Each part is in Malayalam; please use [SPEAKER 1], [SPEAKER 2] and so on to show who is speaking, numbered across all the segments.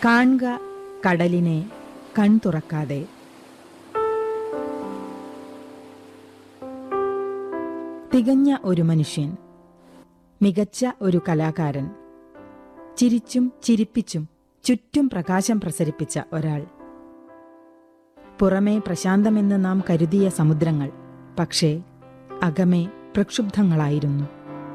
[SPEAKER 1] കാൺക കടലിനെ കൺ തുറക്കാതെ തികഞ്ഞ ഒരു മനുഷ്യൻ മികച്ച ഒരു കലാകാരൻ ചിരിച്ചും ചിരിപ്പിച്ചും ചുറ്റും പ്രകാശം പ്രസരിപ്പിച്ച ഒരാൾ പുറമേ പ്രശാന്തമെന്ന് നാം കരുതിയ സമുദ്രങ്ങൾ പക്ഷേ അകമേ പ്രക്ഷുബ്ധങ്ങളായിരുന്നു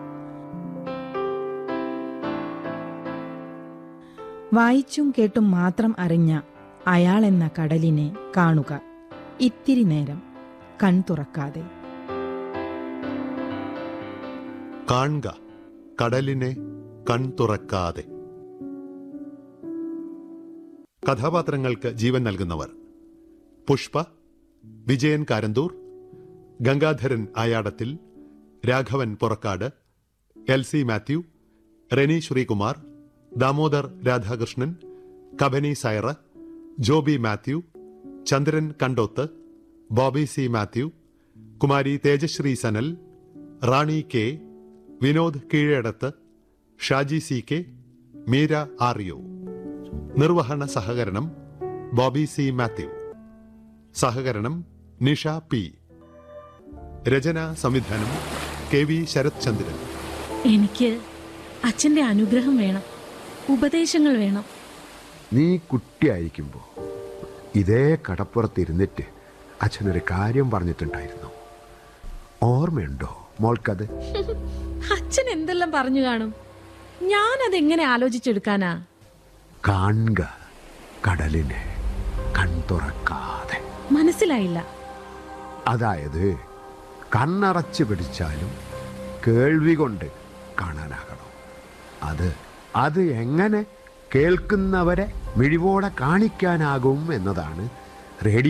[SPEAKER 1] വായിച്ചും കേട്ടും മാത്രം അറിഞ്ഞ അയാളെന്ന കടലിനെ കാണുക ഇത്തിരി നേരം കൺ തുറക്കാതെ
[SPEAKER 2] കാണുക കടലിനെ കൺ തുറക്കാതെ കഥാപാത്രങ്ങൾക്ക് ജീവൻ നൽകുന്നവർ Pushpa Vijayan Karanthur Gangadharan Ayadathil Raghavan Porakkad L C Mathew Reni Sreekumar Damodar Radhakrishnan Kabani Saira Joby Mathew Chandran Kandoth Bobby C Mathew Kumari Thejasree Sanal Rani K Vinod Keezhadath Shaji C K Meera ആറിയോ നിർവഹണ സഹകരണം ബോബി സി മാത്യു സഹകരണം നിഷ പി രചന സംവിധാനം കെ വി ശരത് ചന്ദ്രൻ
[SPEAKER 3] എനിക്ക് അച്ഛന്റെ അനുഗ്രഹം വേണം ഉപദേശങ്ങൾ വേണം
[SPEAKER 4] നീ കുട്ടിയായിരിക്കുമ്പോൾ ഇതേ കടപ്പുറത്തിരുന്നിട്ട് അച്ഛനൊരു കാര്യം പറഞ്ഞിട്ടുണ്ടായിരുന്നു ഓർമ്മയുണ്ടോ മോൾക്കത്
[SPEAKER 3] അച്ഛൻ എന്തെല്ലാം പറഞ്ഞു കാണും ഞാൻ അതെങ്ങനെ ആലോചിച്ചെടുക്കാനാ
[SPEAKER 4] കാണുക കടലിനെ കൺതുറക്കാതെ
[SPEAKER 3] മനസ്സിലായില്ല
[SPEAKER 4] അതായത് കണ്ണടച്ച് പിടിച്ചാലും കേൾവി കൊണ്ട് കാണാനാകണം അത് അത് എങ്ങനെ കേൾക്കുന്നവരെ മിഴിവോടെ കാണിക്കാനാകും എന്നതാണ് റേഡിയോ